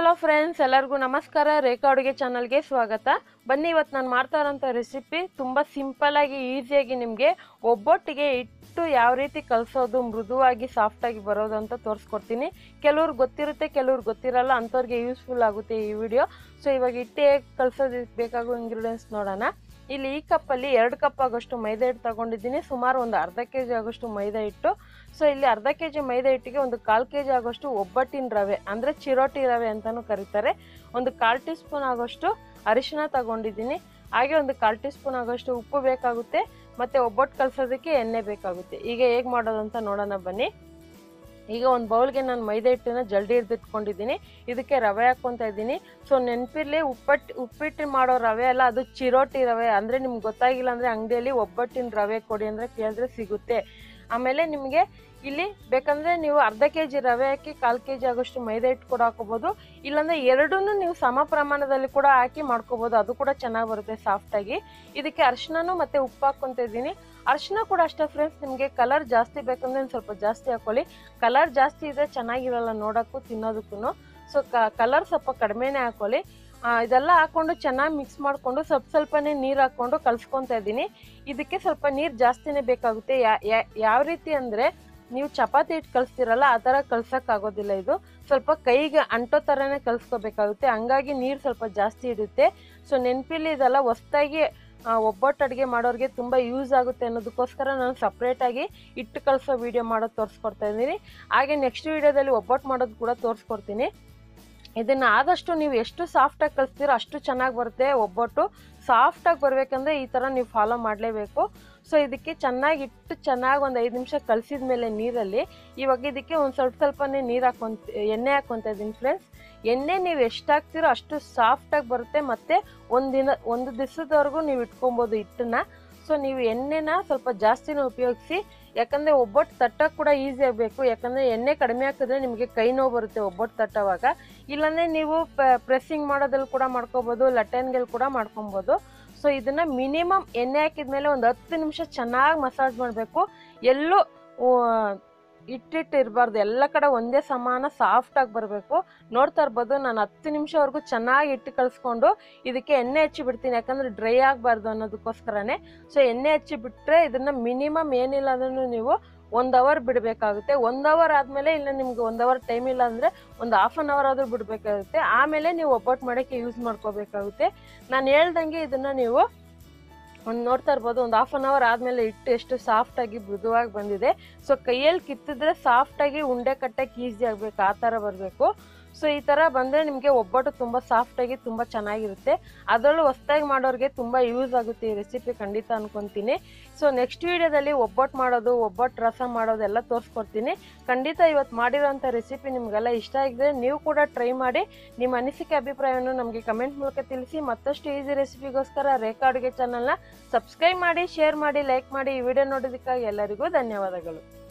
hello friends ಎಲ್ಲರಿಗೂ ನಮಸ್ಕಾರ ರೇಖಾ ಅಡುಗೆ ಚಾನಲ್ಗೆ ಸ್ವಾಗತ ಬನ್ನಿ ಇವತ್ತು ನಾನು ಮಾಡ್ತಾ ಇರೋಂಥ ರೆಸಿಪಿ ತುಂಬ ಸಿಂಪಲ್ಲಾಗಿ ಈಸಿಯಾಗಿ ನಿಮಗೆ ಒಬ್ಬೊಟ್ಟಿಗೆ ಇಟ್ಟು ಯಾವ ರೀತಿ ಕಲಿಸೋದು ಮೃದುವಾಗಿ ಸಾಫ್ಟಾಗಿ ಬರೋದು ಅಂತ ತೋರಿಸ್ಕೊಡ್ತೀನಿ ಕೆಲವ್ರಿಗೆ ಗೊತ್ತಿರುತ್ತೆ ಕೆಲವ್ರಿಗೆ ಗೊತ್ತಿರಲ್ಲ ಅಂಥವ್ರಿಗೆ ಯೂಸ್ಫುಲ್ ಆಗುತ್ತೆ ಈ ವಿಡಿಯೋ ಸೊ ಇವಾಗ ಹಿಟ್ಟು ಹೇಗೆ ಕಲಿಸೋದಕ್ಕೆ ಬೇಕಾಗೋ ಇಂಗ್ರೀಡಿಯೆಂಟ್ಸ್ ನೋಡೋಣ ಇಲ್ಲಿ ಈ ಕಪ್ಪಲ್ಲಿ ಎರಡು ಕಪ್ ಆಗೋಷ್ಟು ಮೈದಾ ಹಿಟ್ಟು ತಗೊಂಡಿದ್ದೀನಿ ಸುಮಾರು ಒಂದು ಅರ್ಧ ಕೆ ಜಿ ಆಗೋಷ್ಟು ಮೈದಾ ಹಿಟ್ಟು ಸೊ ಇಲ್ಲಿ ಅರ್ಧ ಕೆ ಜಿ ಮೈದಾ ಹಿಟ್ಟಿಗೆ ಒಂದು ಕಾಲು ಕೆ ಜಿ ಆಗೋಷ್ಟು ಒಬ್ಬಟ್ಟಿನ ರವೆ ಅಂದರೆ ಚಿರೋಟಿ ರವೆ ಅಂತಲೂ ಕರೀತಾರೆ ಒಂದು ಕಾಲು ಟೀ ಸ್ಪೂನ್ ಆಗೋಷ್ಟು ಅರಿಶಿನ ತಗೊಂಡಿದ್ದೀನಿ ಹಾಗೆ ಒಂದು ಕಾಲು ಟೀ ಸ್ಪೂನ್ ಆಗೋಷ್ಟು ಉಪ್ಪು ಬೇಕಾಗುತ್ತೆ ಮತ್ತು ಒಬ್ಬಟ್ಟು ಕಲಿಸೋದಕ್ಕೆ ಎಣ್ಣೆ ಬೇಕಾಗುತ್ತೆ ಈಗ ಹೇಗೆ ಮಾಡೋದು ಅಂತ ನೋಡೋಣ ಬನ್ನಿ ಈಗ ಒಂದು ಬೌಲ್ಗೆ ನಾನು ಮೈದಾ ಹಿಟ್ಟನ್ನ ಜಲ್ದಿ ಹಿಡಿದಿಟ್ಕೊಂಡಿದ್ದೀನಿ ಇದಕ್ಕೆ ರವೆ ಹಾಕ್ಕೊತಾ ಇದ್ದೀನಿ ಸೊ ನೆನಪಿರ್ಲಿ ಉಪ್ಪಟ್ಟು ಉಪ್ಪಿಟ್ಟು ಮಾಡೋ ರವೆ ಅಲ್ಲ ಅದು ಚಿರೋಟಿ ರವೆ ಅಂದರೆ ನಿಮ್ಗೆ ಗೊತ್ತಾಗಿಲ್ಲ ಅಂದರೆ ಅಂಗಡಿಯಲ್ಲಿ ಒಬ್ಬಟ್ಟಿನ ರವೆ ಕೊಡಿ ಅಂದರೆ ಕೇಳಿದ್ರೆ ಸಿಗುತ್ತೆ ಆಮೇಲೆ ನಿಮಗೆ ಇಲ್ಲಿ ಬೇಕಂದರೆ ನೀವು ಅರ್ಧ ಕೆ ಜಿ ರವೆ ಹಾಕಿ ಕಾಲು ಕೆ ಜಿ ಆಗೋಷ್ಟು ಮೈದಾ ಹಿಟ್ಟು ಕೂಡ ಹಾಕೋಬೋದು ಇಲ್ಲಾಂದರೆ ಎರಡೂ ನೀವು ಸಮ ಪ್ರಮಾಣದಲ್ಲಿ ಕೂಡ ಹಾಕಿ ಮಾಡ್ಕೋಬೋದು ಅದು ಕೂಡ ಚೆನ್ನಾಗಿ ಬರುತ್ತೆ ಸಾಫ್ಟಾಗಿ ಇದಕ್ಕೆ ಅರಿಶಿನೂ ಮತ್ತು ಉಪ್ಪು ಹಾಕ್ಕೊತ ಇದ್ದೀನಿ ಅರಿಶಿನ ಕೂಡ ಅಷ್ಟೇ ಫ್ರೆಂಡ್ಸ್ ನಿಮಗೆ ಕಲರ್ ಜಾಸ್ತಿ ಬೇಕಂದ್ರೆ ಒಂದು ಸ್ವಲ್ಪ ಜಾಸ್ತಿ ಹಾಕೊಳ್ಳಿ ಕಲರ್ ಜಾಸ್ತಿ ಇದ್ರೆ ಚೆನ್ನಾಗಿರಲ್ಲ ನೋಡೋಕ್ಕೂ ತಿನ್ನೋದಕ್ಕೂ ಸೊ ಕಲರ್ ಸ್ವಲ್ಪ ಕಡಿಮೆನೇ ಹಾಕೊಳ್ಳಿ ಆ, ಇದೆಲ್ಲ ಹಾಕ್ಕೊಂಡು ಚೆನ್ನಾಗಿ ಮಿಕ್ಸ್ ಮಾಡಿಕೊಂಡು ಸ್ವಲ್ಪ ಸ್ವಲ್ಪನೇ ನೀರು ಹಾಕ್ಕೊಂಡು ಕಲ್ಸ್ಕೊತಾ ಇದ್ದೀನಿ ಇದಕ್ಕೆ ಸ್ವಲ್ಪ ನೀರು ಜಾಸ್ತಿನೇ ಬೇಕಾಗುತ್ತೆ ಯಾ- ಯಾ- ಯಾವ ರೀತಿ ಅಂದರೆ ನೀವು ಚಪಾತಿ ಹಿಟ್ಟು ಕಲಿಸ್ತೀರಲ್ಲ ಆ ಥರ ಕಲ್ಸೋಕ್ಕಾಗೋದಿಲ್ಲ ಇದು ಸ್ವಲ್ಪ ಕೈಗೆ ಅಂಟೋ ಥರನೇ ಕಲಿಸ್ಕೋಬೇಕಾಗುತ್ತೆ ಹಂಗಾಗಿ ನೀರು ಸ್ವಲ್ಪ ಜಾಸ್ತಿ ಇಡುತ್ತೆ ಸೊ ನೆನಪಿಲ್ಲಿ ಇದೆಲ್ಲ ಹೊಸ್ದಾಗಿ ಒಬ್ಬಟ್ಟು ಅಡುಗೆ ಮಾಡೋರಿಗೆ ತುಂಬ ಯೂಸ್ ಆಗುತ್ತೆ ಅನ್ನೋದಕ್ಕೋಸ್ಕರ ನಾನು ಸಪ್ರೇಟಾಗಿ ಹಿಟ್ಟು ಕಲಿಸೋ ವೀಡಿಯೋ ಮಾಡೋದು ತೋರಿಸ್ಕೊಡ್ತಾ ಇದ್ದೀನಿ ಹಾಗೆ ನೆಕ್ಸ್ಟ್ ವೀಡಿಯೋದಲ್ಲಿ ಒಬ್ಬಟ್ಟು ಮಾಡೋದು ಕೂಡ ತೋರಿಸ್ಕೊಡ್ತೀನಿ ಇದನ್ನು ಆದಷ್ಟು ನೀವು ಎಷ್ಟು ಸಾಫ್ಟಾಗಿ ಕಲಿಸ್ತೀರೋ ಅಷ್ಟು ಚೆನ್ನಾಗಿ ಬರುತ್ತೆ ಒಬ್ಬಟ್ಟು ಸಾಫ್ಟಾಗಿ ಬರಬೇಕಂದ್ರೆ ಈ ಥರ ನೀವು ಫಾಲೋ ಮಾಡಲೇಬೇಕು ಸೊ ಇದಕ್ಕೆ ಚೆನ್ನಾಗಿ ಇಟ್ಟು ಚೆನ್ನಾಗಿ ಒಂದು ಐದು ನಿಮಿಷ ಕಲಿಸಿದ ಮೇಲೆ ನೀರಲ್ಲಿ ಇವಾಗ ಇದಕ್ಕೆ ಒಂದು ಸ್ವಲ್ಪ ಸ್ವಲ್ಪನೇ ನೀರು ಹಾಕೊಂತ ಎಣ್ಣೆ ಹಾಕ್ಕೊತಾ ಇದ್ದೀನಿ ಫ್ರೆಂಡ್ಸ್ ಎಣ್ಣೆ ನೀವು ಎಷ್ಟು ಹಾಕ್ತಿರೋ ಅಷ್ಟು ಸಾಫ್ಟಾಗಿ ಬರುತ್ತೆ ಮತ್ತು ಒಂದಿನ ಒಂದು ದಿವಸದವರೆಗೂ ನೀವು ಇಟ್ಕೊಬೋದು ಹಿಟ್ಟನ್ನ ಸೊ ನೀವು ಎಣ್ಣೆನ ಸ್ವಲ್ಪ ಜಾಸ್ತಿನೇ ಉಪಯೋಗಿಸಿ ಯಾಕಂದರೆ ಒಬ್ಬಟ್ಟು ತಟ್ಟಕ್ಕೆ ಕೂಡ ಈಸಿ ಆಗಬೇಕು ಯಾಕಂದರೆ ಎಣ್ಣೆ ಕಡಿಮೆ ಹಾಕಿದ್ರೆ ನಿಮಗೆ ಕೈ ನೋವು ಬರುತ್ತೆ ಒಬ್ಬಟ್ಟು ತಟ್ಟೋವಾಗ ಇಲ್ಲಾಂದರೆ ನೀವು ಪ್ರೆಸ್ಸಿಂಗ್ ಮಾಡೋದ್ರಲ್ಲಿ ಕೂಡ ಮಾಡ್ಕೊಬೋದು ಲಟನ್ಗೆಲ್ಲಿ ಕೂಡ ಮಾಡ್ಕೊಬೋದು ಸೊ ಇದನ್ನು ಮಿನಿಮಮ್ ಎಣ್ಣೆ ಹಾಕಿದ ಮೇಲೆ ಒಂದು ಹತ್ತು ನಿಮಿಷ ಚೆನ್ನಾಗಿ ಮಸಾಜ್ ಮಾಡಬೇಕು ಎಲ್ಲೂ ಇಟ್ಟಿಟ್ಟು ಇರಬಾರ್ದು ಎಲ್ಲ ಕಡೆ ಒಂದೇ ಸಮಾನ ಸಾಫ್ಟಾಗಿ ಬರಬೇಕು ನೋಡ್ತಾ ಇರ್ಬೋದು ನಾನು ಹತ್ತು ನಿಮಿಷವರೆಗೂ ಚೆನ್ನಾಗಿ ಇಟ್ಟು ಕಲಿಸ್ಕೊಂಡು ಇದಕ್ಕೆ ಎಣ್ಣೆ ಹಚ್ಚಿ ಬಿಡ್ತೀನಿ ಯಾಕಂದರೆ ಡ್ರೈ ಆಗಬಾರ್ದು ಅನ್ನೋದಕ್ಕೋಸ್ಕರನೇ ಸೊ ಎಣ್ಣೆ ಹಚ್ಚಿ ಬಿಟ್ಟರೆ ಇದನ್ನು ಮಿನಿಮಮ್ ಏನಿಲ್ಲ ಅಂದ್ರೂ ನೀವು ಒಂದು ಅವರ್ ಬಿಡಬೇಕಾಗುತ್ತೆ ಒಂದು ಅವರ್ ಆದಮೇಲೆ ಇಲ್ಲ ನಿಮ್ಗೆ ಒಂದು ಅವರ್ ಟೈಮ್ ಇಲ್ಲ ಅಂದರೆ ಒಂದು ಹಾಫ್ ಆನ್ ಅವರ್ ಆದರೂ ಬಿಡಬೇಕಾಗುತ್ತೆ ಆಮೇಲೆ ನೀವು ಒಬ್ಬಟ್ಟು ಮಾಡೋಕ್ಕೆ ಯೂಸ್ ಮಾಡ್ಕೋಬೇಕಾಗುತ್ತೆ ನಾನು ಹೇಳ್ದಂಗೆ ಇದನ್ನು ನೀವು ಒಂದು ನೋಡ್ತಾ ಇರ್ಬೋದು ಒಂದು ಹಾಫ್ ಆನ್ ಅವರ್ ಆದಮೇಲೆ ಹಿಟ್ಟು ಎಷ್ಟು ಸಾಫ್ಟಾಗಿ ಮೃದುವಾಗಿ ಬಂದಿದೆ ಸೊ ಕೈಯಲ್ಲಿ ಕಿತ್ತಿದ್ರೆ ಸಾಫ್ಟಾಗಿ ಉಂಡೆ ಕಟ್ಟಕ್ಕೆ ಈಸಿ ಆಗಬೇಕು ಆ ಥರ ಬರಬೇಕು ಸೊ ಈ ಥರ ಬಂದರೆ ನಿಮಗೆ ಒಬ್ಬಟ್ಟು ತುಂಬ ಸಾಫ್ಟಾಗಿ ತುಂಬ ಚೆನ್ನಾಗಿರುತ್ತೆ ಅದರಲ್ಲೂ ಹೊಸ್ದಾಗಿ ಮಾಡೋರಿಗೆ ತುಂಬ ಯೂಸ್ ಆಗುತ್ತೆ ಈ ರೆಸಿಪಿ ಖಂಡಿತ ಅನ್ಕೊತೀನಿ ಸೊ ನೆಕ್ಸ್ಟ್ ವೀಡಿಯೋದಲ್ಲಿ ಒಬ್ಬಟ್ಟು ಮಾಡೋದು ಒಬ್ಬಟ್ಟು ರಸ ಮಾಡೋದು ಎಲ್ಲ ತೋರಿಸ್ಕೊಡ್ತೀನಿ ಖಂಡಿತ ಇವತ್ತು ಮಾಡಿರೋಂಥ ರೆಸಿಪಿ ನಿಮಗೆಲ್ಲ ಇಷ್ಟ ಆಗಿದ್ರೆ ನೀವು ಕೂಡ ಟ್ರೈ ಮಾಡಿ ನಿಮ್ಮ ಅನಿಸಿಕೆ ಅಭಿಪ್ರಾಯವನ್ನು ನಮಗೆ ಕಮೆಂಟ್ ಮೂಲಕ ತಿಳಿಸಿ ಮತ್ತಷ್ಟು ಈಸಿ ರೆಸಿಪಿಗೋಸ್ಕರ ರೇಖಾ ಅಡುಗೆ ಚಾನಲ್ನ ಸಬ್ಸ್ಕ್ರೈಬ್ ಮಾಡಿ ಶೇರ್ ಮಾಡಿ ಲೈಕ್ ಮಾಡಿ ಈ ವಿಡಿಯೋ ನೋಡೋದಕ್ಕಾಗಿ ಎಲ್ಲರಿಗೂ ಧನ್ಯವಾದಗಳು